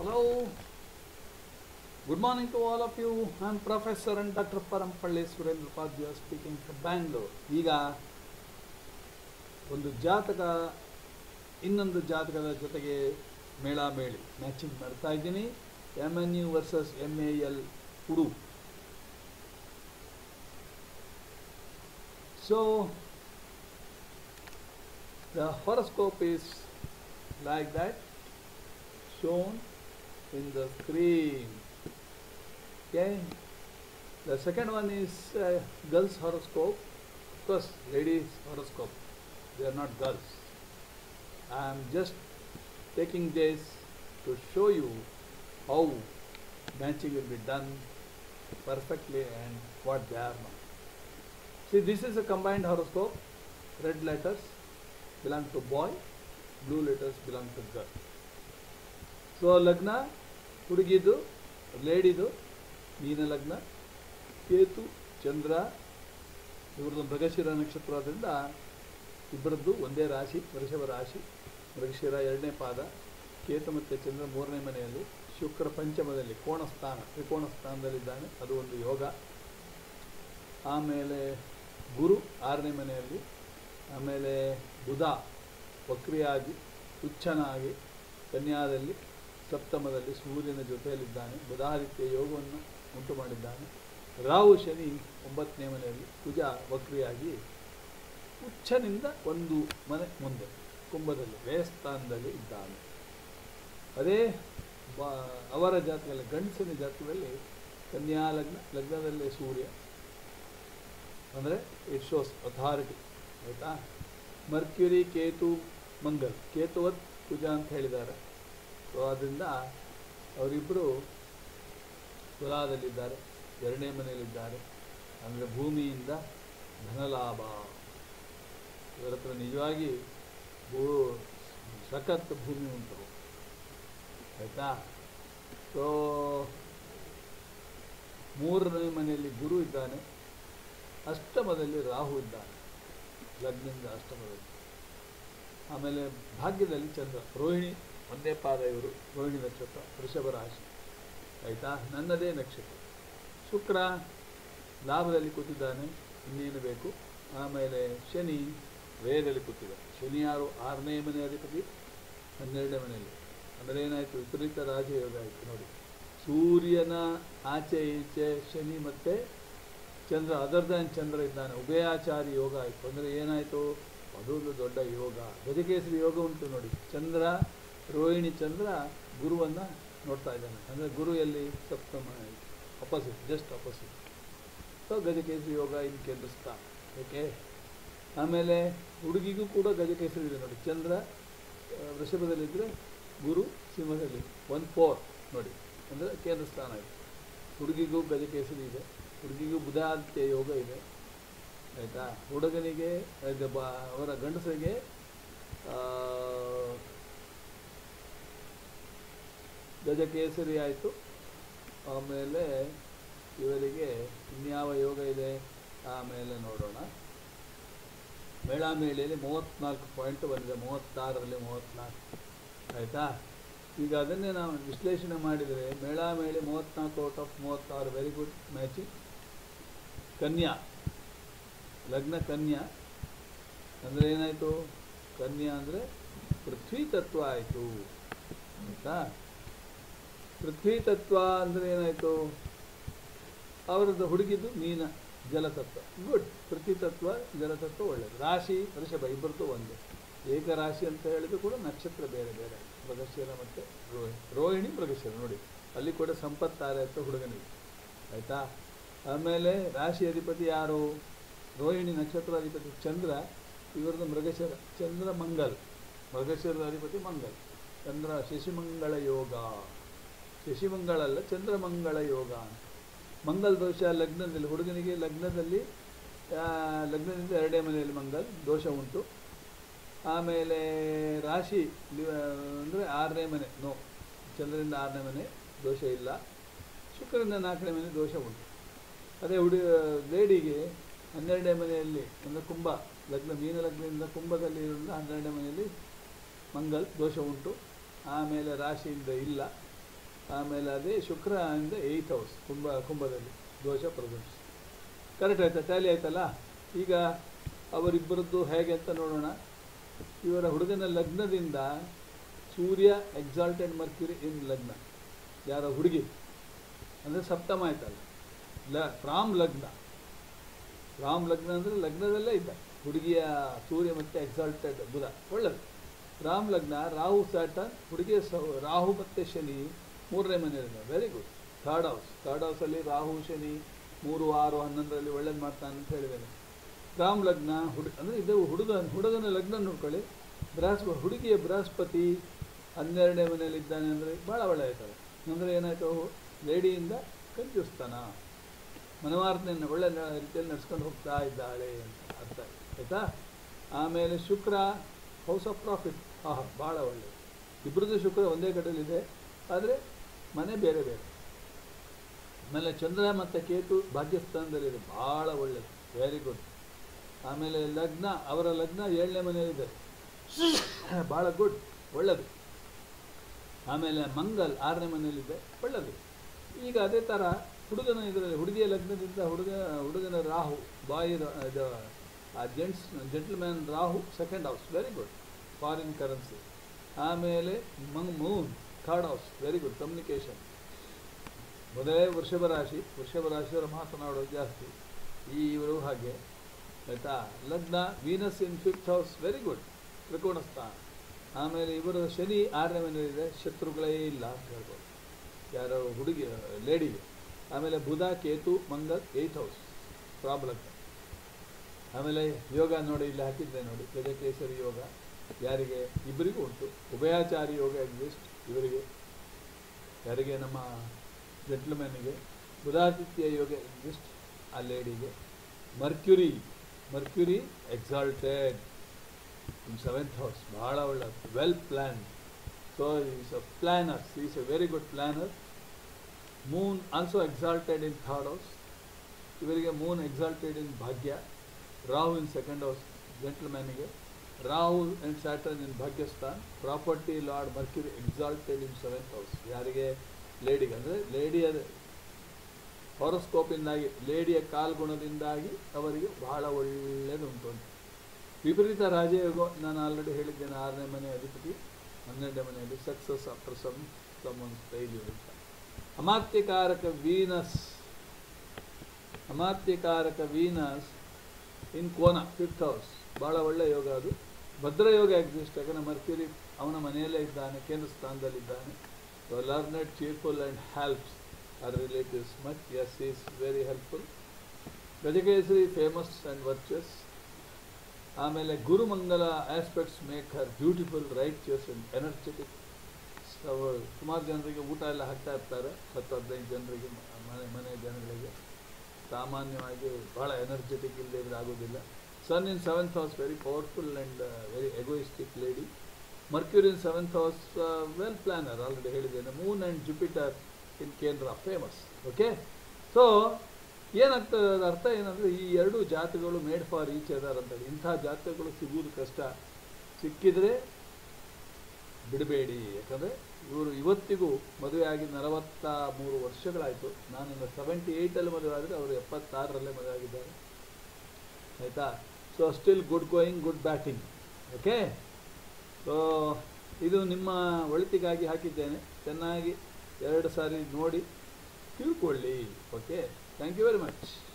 Hello. Good morning to all of you. I'm Professor and Dr. Parampalli Surendra Padya speaking from Bangalore. ಈಗ ಒಂದು ಜಾತಕ ಇನ್ನೊಂದು ಜಾತಕದ ಜೊತೆಗೆ ಮೇಳ ಮೇಳಿ ಮ್ಯಾಚಿಂಗ್ ಮಾಡ್ತಾ ಇದ್ದೀನಿ M N U versus M A L ಉಡು so the horoscope is like that shown in the screen. Okay. The second one is uh, girls horoscope. Of course, ladies horoscope. They are not girls. I am just taking this to show you how matching will be done perfectly and what they are not. See, this is a combined horoscope. Red letters belong to boy, blue letters belong to girl. So ಲಗ್ನ ಹುಡುಗಿದು ಲೇಡಿದು ಮೀನ ಲಗ್ನ ಕೇತು ಚಂದ್ರ ಇವ್ರದ್ದು ಮೃಗಶಿರ ನಕ್ಷತ್ರ ಆದ್ದರಿಂದ ಇಬ್ಬರದ್ದು ಒಂದೇ ರಾಶಿ ವೃಷಭ ರಾಶಿ ಮೃಗಶಿರ ಎರಡನೇ ಪಾದ ಕೇತು ಮತ್ತು ಚಂದ್ರ ಮೂರನೇ ಮನೆಯಲ್ಲಿ ಶುಕ್ರ ಪಂಚಮದಲ್ಲಿ ಕೋಣ ಸ್ಥಾನ ತ್ರಿಕೋಣ ಸ್ಥಾನದಲ್ಲಿದ್ದಾನೆ ಅದು ಒಂದು ಯೋಗ ಆಮೇಲೆ ಗುರು ಆರನೇ ಮನೆಯಲ್ಲಿ ಆಮೇಲೆ ಬುಧ ವಕ್ರಿಯಾಗಿ ಉಚ್ಚನಾಗಿ ಕನ್ಯಾದಲ್ಲಿ ಸಪ್ತಮದಲ್ಲಿ ಸೂರ್ಯನ ಜೊತೆಯಲ್ಲಿದ್ದಾನೆ ಬುಧಾದಿತ್ಯ ಯೋಗವನ್ನು ಉಂಟು ಮಾಡಿದ್ದಾನೆ ರಾಹು ಶನಿ ಒಂಬತ್ತನೇ ಮನೆಯಲ್ಲಿ ಕುಜ ವಕ್ರಿಯಾಗಿ ಉಚ್ಚನಿಂದ ಒಂದು ಮನೆ ಮುಂದೆ ಕುಂಭದಲ್ಲಿ ವ್ಯಯಸ್ಥಾನದಲ್ಲಿ ಇದ್ದಾನೆ ಅದೇ ಬ ಅವರ ಜಾತಕದಲ್ಲಿ ಗಂಡಸಿನ ಜಾತಕದಲ್ಲಿ ಕನ್ಯಾ ಲಗ್ನ ಲಗ್ನದಲ್ಲೇ ಸೂರ್ಯ ಅಂದರೆ ಇಟ್ ಶೋಸ್ ಅಥಾರಿಟಿ ಆಯಿತಾ ಮರ್ಕ್ಯುರಿ ಕೇತು ಮಂಗಲ್ ಕೇತುವತ್ ಕುಜ ಅಂತ ಹೇಳಿದ್ದಾರೆ ಸೊ ಅದರಿಂದ ಅವರಿಬ್ಬರು ತುಲಾದಲ್ಲಿದ್ದಾರೆ ಎರಡನೇ ಮನೆಯಲ್ಲಿದ್ದಾರೆ ಅಂದರೆ ಭೂಮಿಯಿಂದ ಧನಲಾಭ ಇವರ ಹತ್ರ ನಿಜವಾಗಿ ಭೂ ಸಖತ್ ಭೂಮಿ ಉಂಟು ಆಯಿತಾ ಸೊ ಮೂರನೇ ಮನೆಯಲ್ಲಿ ಗುರು ಇದ್ದಾನೆ ಅಷ್ಟಮದಲ್ಲಿ ರಾಹು ಇದ್ದಾನೆ ಲಗ್ನದಿಂದ ಅಷ್ಟಮದಲ್ಲಿ ಆಮೇಲೆ ಭಾಗ್ಯದಲ್ಲಿ ಚಂದ್ರ ರೋಹಿಣಿ ಒಂದೇ ಪಾದ ಇವರು ರೋಹಿಣಿ ನಕ್ಷತ್ರ ವೃಷಭ ರಾಶಿ ಆಯಿತಾ ನನ್ನದೇ ನಕ್ಷತ್ರ ಶುಕ್ರ ಲಾಭದಲ್ಲಿ ಕೂತಿದ್ದಾನೆ ಇನ್ನೇನು ಬೇಕು ಆಮೇಲೆ ಶನಿ ವ್ಯಯದಲ್ಲಿ ಕೂತಿದ್ದಾನೆ ಶನಿ ಯಾರು ಆರನೇ ಮನೆ ಅಧಿಪತಿ ಹನ್ನೆರಡನೇ ಮನೆಯಲ್ಲಿ ಅಂದರೆ ಏನಾಯಿತು ವಿಪರೀತ ರಾಜಯೋಗ ಆಯಿತು ನೋಡಿ ಸೂರ್ಯನ ಆಚೆ ಈಚೆ ಶನಿ ಮತ್ತು ಚಂದ್ರ ಅದರ್ ದ್ಯಾನ್ ಚಂದ್ರ ಇದ್ದಾನೆ ಉಭಯಾಚಾರಿ ಯೋಗ ಆಯಿತು ಅಂದರೆ ಏನಾಯಿತು ಅದೊಂದು ದೊಡ್ಡ ಯೋಗ ಗಜಕೇಸರಿ ಯೋಗ ಉಂಟು ನೋಡಿ ಚಂದ್ರ ರೋಹಿಣಿ ಚಂದ್ರ ಗುರುವನ್ನು ನೋಡ್ತಾ ಇದ್ದಾನೆ ಅಂದರೆ ಗುರು ಎಲ್ಲಿ ಸಪ್ತಮ ಅಪೋಸಿಟ್ ಜಸ್ಟ್ ಅಪೋಸಿಟ್ ಸೊ ಗಜಕೇಸರಿ ಯೋಗ ಇನ್ ಕೇಂದ್ರ ಸ್ಥಾನ ಓಕೆ ಆಮೇಲೆ ಹುಡುಗಿಗೂ ಕೂಡ ಗಜಕೇಸರಿ ಇದೆ ನೋಡಿ ಚಂದ್ರ ಆ, ವೃಷಭದಲ್ಲಿದ್ದರೆ ಗುರು ಸಿಂಹದಲ್ಲಿ ಒನ್ ಫೋರ್ ನೋಡಿ ಅಂದರೆ ಕೇಂದ್ರ ಸ್ಥಾನ ಇದೆ ಹುಡುಗಿಗೂ ಗಜಕೇಸರಿ ಇದೆ ಹುಡುಗಿಗೂ ಬುಧಾದಿತ್ಯ ಯೋಗ ಇದೆ ಆಯಿತಾ ಹುಡುಗನಿಗೆ ಇದು ಬ ಅವರ ಗಂಡಸರಿಗೆ ಆ, ಗಜಕೇಸರಿ ಆಯಿತು ಆಮೇಲೆ ಇವರಿಗೆ ಇನ್ಯಾವ ಯೋಗ ಇದೆ ಆಮೇಲೆ ನೋಡೋಣ ಮೇಳಾಮೇಳಿಯಲ್ಲಿ ಮೂವತ್ತ್ನಾಲ್ಕು ಪಾಯಿಂಟ್ ಬಂದಿದೆ ಮೂವತ್ತಾರರಲ್ಲಿ ಮೂವತ್ತ್ನಾಲ್ಕು ಆಯಿತಾ ಈಗ ಅದನ್ನೇ ನಾವು ವಿಶ್ಲೇಷಣೆ ಮಾಡಿದರೆ ಮೇಳಾಮೇಳಿ ಮೂವತ್ತ್ನಾಲ್ಕು ಔಟ್ ಆಫ್ ಮೂವತ್ತಾರು ವೆರಿ ಗುಡ್ ಮ್ಯಾಚಿಂಗ್ ಕನ್ಯಾ ಲಗ್ನ ಕನ್ಯಾ ಅಂದರೆ ಏನಾಯಿತು ಕನ್ಯಾ ಅಂದರೆ ಪೃಥ್ವಿ ತತ್ವ ಆಯಿತು ಆಯಿತಾ ಪೃಥ್ವಿ ತತ್ವ ಅಂದರೆ ಏನಾಯಿತು ಅವರದ್ದು ಹುಡುಗಿದ್ದು ಮೀನ ಜಲತತ್ವ ಗುಡ್ ಪೃಥ್ವಿ ತತ್ವ ಜಲತತ್ವ ಒಳ್ಳೆಯದು ರಾಶಿ ವೃಷಭ ಇಬ್ಬರದ್ದು ಒಂದು ಏಕರಾಶಿ ಅಂತ ಹೇಳಿದ್ರು ಕೂಡ ನಕ್ಷತ್ರ ಬೇರೆ ಬೇರೆ ಮೃಗಶಿರ ಮತ್ತು ರೋಹಿಣಿ ರೋಹಿಣಿ ಮೃಗಶಿರ ನೋಡಿ ಅಲ್ಲಿ ಕೂಡ ಸಂಪತ್ತಾರೆ ಅಂತ ಹುಡುಗನಿಗೆ ಆಯಿತಾ ಆಮೇಲೆ ರಾಶಿ ಅಧಿಪತಿ ಯಾರು ರೋಹಿಣಿ ನಕ್ಷತ್ರಾಧಿಪತಿ ಚಂದ್ರ ಇವರದ್ದು ಮೃಗಶಿರ ಚಂದ್ರ ಮಂಗಲ್ ಮೃಗಶಿರದ ಅಧಿಪತಿ ಮಂಗಲ್ ಚಂದ್ರ ಶಶಿಮಂಗಳ ಯೋಗ ಶಶಿಮಂಗಳಲ್ಲ ಚಂದ್ರಮಂಗಳ ಯೋಗ ಅಂತ ಮಂಗಲ್ ದೋಷ ಲಗ್ನದಲ್ಲಿ ಹುಡುಗನಿಗೆ ಲಗ್ನದಲ್ಲಿ ಆ, ಲಗ್ನದಿಂದ ಎರಡೇ ಮನೆಯಲ್ಲಿ ಮಂಗಲ್ ದೋಷ ಉಂಟು ಆಮೇಲೆ ರಾಶಿ ಅಂದರೆ ಆರನೇ ಮನೆ ನೋ ಚಂದ್ರದಿಂದ ಆರನೇ ಮನೆ ದೋಷ ಇಲ್ಲ ಶುಕ್ರದಿಂದ ನಾಲ್ಕನೇ ಮನೆ ದೋಷ ಉಂಟು ಅದೇ ಹುಡುಗ ಲೇಡಿಗೆ ಹನ್ನೆರಡನೇ ಮನೆಯಲ್ಲಿ ಅಂದರೆ ಕುಂಭ ಲಗ್ನ ಮೀನ ಲಗ್ನದಿಂದ ಕುಂಭದಲ್ಲಿ ಇರೋದ್ರಿಂದ ಹನ್ನೆರಡನೇ ಮನೆಯಲ್ಲಿ ಮಂಗಲ್ ದೋಷ ಉಂಟು ಆಮೇಲೆ ರಾಶಿಯಿಂದ ಇಲ್ಲ ಆಮೇಲೆ ಅದೇ ಶುಕ್ರ ಇಂದ ಏಯ್ತ್ ಹೌಸ್ ಕುಂಭ ಕುಂಭದಲ್ಲಿ ದೋಷ ಪ್ರದೋಷ ಕರೆಕ್ಟ್ ಆಯ್ತಾ ಟ್ಯಾಲಿ ಆಯ್ತಲ್ಲ ಈಗ ಅವರಿಬ್ಬರದ್ದು ಹೇಗೆ ಅಂತ ನೋಡೋಣ ಇವರ ಹುಡುಗನ ಲಗ್ನದಿಂದ ಸೂರ್ಯ ಎಕ್ಸಾಲ್ಟೆಡ್ ಮರ್ಕ್ಯುರಿ ಇನ್ ಲಗ್ನ ಯಾರ ಹುಡುಗಿ ಅಂದರೆ ಸಪ್ತಮ ಆಯ್ತಲ್ಲ ಲ ರಾಮ್ ಲಗ್ನ ರಾಮ್ ಲಗ್ನ ಅಂದರೆ ಲಗ್ನದಲ್ಲೇ ಇದ್ದ ಹುಡುಗಿಯ ಸೂರ್ಯ ಮತ್ತು ಎಕ್ಸಾಲ್ಟೆಡ್ ಬುಧ ಒಳ್ಳೆದು ರಾಮ್ ಲಗ್ನ ರಾಹು ಸ್ಯಾಟನ್ ಹುಡುಗಿಯ ಸ ರಾಹು ಮತ್ತು ಶನಿ ಮೂರನೇ ಮನೆಯಲ್ಲಿದೆ very good third house third ಹೌಸಲ್ಲಿ ರಾಹು ಶನಿ ಮೂರು ಆರು ಹನ್ನೊಂದರಲ್ಲಿ ಒಳ್ಳೇದು ಮಾಡ್ತಾನೆ ಅಂತ ಹೇಳಿದ್ದೇನೆ ರಾಮ್ ಲಗ್ನ ಹುಡುಗ ಅಂದರೆ ಇದು ಹುಡುಗ ಹುಡುಗನ ಲಗ್ನ ನೋಡ್ಕೊಳ್ಳಿ ಬೃಹಸ್ಪ ಹುಡುಗಿಯ ಬೃಹಸ್ಪತಿ ಹನ್ನೆರಡನೇ ಮನೆಯಲ್ಲಿದ್ದಾನೆ ಅಂದರೆ ಭಾಳ ಒಳ್ಳೆ ಆಯ್ತದೆ ಅಂದರೆ ಏನಾಯಿತು ಲೇಡಿಯಿಂದ ಕನ್ಫ್ಯೂಸ್ತಾನ ಮನವಾರ್ತೆಯನ್ನು ಒಳ್ಳೆ ನ- ರೀತಿಯಲ್ಲಿ ನಡ್ಸ್ಕೊಂಡು ಹೋಗ್ತಾ ಇದ್ದಾಳೆ ಅಂತ ಅರ್ಥ ಆಯ್ತಾ ಆಮೇಲೆ ಶುಕ್ರ ಹೌಸ್ ಆಫ್ ಪ್ರಾಫಿಟ್ ಆಹಾ ಭಾಳ ಒಳ್ಳೆಯದು ಇಬ್ಬರದ್ದು ಶುಕ್ರ ಒಂದೇ ಕಡೆಯಲ್ಲಿದೆ ಆದರೆ ಮನೆ ಬೇರೆ ಬೇರೆ ಆಮೇಲೆ ಚಂದ್ರ ಮತ್ತು ಕೇತು ಭಾಗ್ಯಸ್ಥಾನದಲ್ಲಿದೆ ಭಾಳ ಒಳ್ಳೆಯದು ವೆರಿ ಗುಡ್ ಆಮೇಲೆ ಲಗ್ನ ಅವರ ಲಗ್ನ ಏಳನೇ ಮನೆಯಲ್ಲಿದೆ ಭಾಳ ಗುಡ್ ಒಳ್ಳೆಯದು ಆಮೇಲೆ ಮಂಗಲ್ ಆರನೇ ಮನೆಯಲ್ಲಿದೆ ಒಳ್ಳೆಯದು ಈಗ ಅದೇ ಥರ ಹುಡುಗನ ಇದರಲ್ಲಿ ಹುಡುಗಿಯ ಲಗ್ನದಿಂದ ಹುಡುಗ ಹುಡುಗನ ರಾಹು ಬಾಯಿ ರ- ಇದು ಆ gents gentleman Rahu second house very good foreign currency ಆಮೇಲೆ ಮಂಗ್ moon third house very good communication ಮೊದಲೇ ವೃಷಭ ರಾಶಿ ವೃಷಭ ರಾಶಿಯವರು ಮಾತನಾಡೋದು ಜಾಸ್ತಿ ಈ ಇವರು ಹಾಗೆ ಆಯಿತಾ ಲಗ್ನ Venus in fifth house very good ತ್ರಿಕೋಣ ಸ್ಥಾನ ಆಮೇಲೆ ಇವರ ಶನಿ ಆರನೇ ಮನೆಯಲ್ಲಿದೆ ಶತ್ರುಗಳೇ ಇಲ್ಲ ಅಂತ ಹೇಳ್ಬೋದು ಯಾರೋ ಹುಡುಗಿ ಲೇಡಿಗೆ ಆಮೇಲೆ Budha Ketu Mangal eighth house problem ಆಮೇಲೆ ಯೋಗ ನೋಡಿ ಇಲ್ಲಿ ಹಾಕಿದ್ದೆ ನೋಡಿ ಗಜಕೇಸರಿ ಯೋಗ ಯಾರಿಗೆ ಇಬ್ಬರಿಗೂ ಉಂಟು ಉಭಯಾಚಾರಿ ಯೋಗ ಎಕ್ಸಿಸ್ಟ್ ಇವರಿಗೆ ಯಾರಿಗೆ ನಮ್ಮ ಜೆಂಟ್ಲ್ಮ್ಯಾನಿಗೆ ಬುಧಾದಿತ್ಯ ಯೋಗ ಎಕ್ಸಿಸ್ಟ್ ಆ ಲೇಡಿಗೆ Mercury Mercury exalted in seventh house ಭಾಳ ಒಳ್ಳೆಯದು well plan so is a planner is a very good planner moon also exalted in third house ಇವರಿಗೆ ಮೂನ್ ಎಕ್ಸಾಲ್ಟೆಡ್ ಇನ್ ಭಾಗ್ಯ ರಾಹು ಇನ್ ಸೆಕೆಂಡ್ ಹೌಸ್ ಜೆಂಟ್ಲ್ಮ್ಯಾನಿಗೆ ರಾಹು ಆ್ಯಂಡ್ ಸ್ಯಾಟರ್ನ್ ಇನ್ ಭಾಗ್ಯಸ್ಥಾನ್ property lord Mercury exalted in seventh house ಯಾರಿಗೆ ಲೇಡಿಗೆ ಅಂದರೆ ಲೇಡಿಯ ಹಾರೋಸ್ಕೋಪಿಂದಾಗಿ ಲೇಡಿಯ ಕಾಲ್ಗುಣದಿಂದಾಗಿ ಅವರಿಗೆ ಬಹಳ ಒಳ್ಳೆಯದುಂಟು ಅಂತ ವಿಪರೀತ ರಾಜಯೋಗ ನಾನು ಆಲ್ರೆಡಿ ಹೇಳಿದ್ದೇನೆ ಆರನೇ ಮನೆ ಅಧಿಪತಿ ಹನ್ನೆರಡನೇ ಮನೆಯಲ್ಲಿ success after some some one failure ಅಂತ ಅಮಾತ್ಯಕಾರಕ ವೀನಸ್ ಅಮಾತ್ಯಕಾರಕ ವೀನಸ್ ಇನ್ ಕೋನ ಫಿಫ್ತ್ ಹೌಸ್ ಭಾಳ ಒಳ್ಳೆ ಯೋಗ ಅದು ಭದ್ರ ಯೋಗ ಎಕ್ಸಿಸ್ಟ್ ಯಾಕಂದರೆ ಮರ್ಕ್ಯೂರಿ ಅವನ ಮನೆಯಲ್ಲೇ ಇದ್ದಾನೆ ಕೇಂದ್ರ ಸ್ಥಾನದಲ್ಲಿದ್ದಾನೆ learned cheerful and helps are relatives much S is very helpful ಗಜಕೇಸರಿ ಫೇಮಸ್ ಆ್ಯಂಡ್ ವರ್ಚಸ್ ಆಮೇಲೆ ಗುರುಮಂಗಲ aspects make her beautiful righteous and energetic ಸುಮಾರು ಜನರಿಗೆ ಊಟ ಎಲ್ಲ ಹಾಕ್ತಾ ಇರ್ತಾರೆ ಹತ್ತು ಹದಿನೈದು ಜನರಿಗೆ ಮ- ಮನೆ ಮನೆ ಜನಗಳಿಗೆ ಸಾಮಾನ್ಯವಾಗಿ ಭಾಳ ಎನರ್ಜೆಟಿಕ್ ಇಲ್ಲದೆ ಇದ್ರೆ ಆಗೋದಿಲ್ಲ sun in seventh house very powerful and very egoistic lady Mercury in seventh house well planner already ಹೇಳಿದ್ದೇನೆ ಮೂನ್ ಆ್ಯಂಡ್ ಜುಪಿಟರ್ ಇನ್ ಕೇಂದ್ರ ಫೇಮಸ್ ಓಕೆ ಸೊ ಏನಾಗ್ತದೆ ಅದರ ಅರ್ಥ ಏನಂದರೆ ಈ ಎರಡು ಜಾತಗಳು ಮೇಡ್ ಫಾರ್ ಈಚ್ ಅದರ್ ಅಂತೇಳಿ ಇಂಥ ಜಾತಕಗಳು ಸಿಗುವುದು ಕಷ್ಟ ಸಿಕ್ಕಿದರೆ ಬಿಡಬೇಡಿ ಯಾಕಂದರೆ ಇವರು ಇವತ್ತಿಗೂ ಮದುವೆ ಆಗಿ ನಲವತ್ತ ಮೂರು ವರ್ಷಗಳಾಯಿತು ನಾನು ಸೆವೆಂಟಿ ಏಯ್ಟಲ್ಲಿ ಮದುವೆ ಆದರೆ ಅವರು ಎಪ್ಪತ್ತಾರರಲ್ಲೇ ಮದುವೆ ಆಗಿದ್ದಾರೆ ಆಯಿತಾ so still good going good batting okay so ಇದು ನಿಮ್ಮ ಒಳಿತಿಗಾಗಿ ಹಾಕಿದ್ದೇನೆ ಚೆನ್ನಾಗಿ ಎರಡು ಸಾರಿ ನೋಡಿ ತಿಳ್ಕೊಳ್ಳಿ okay thank you very much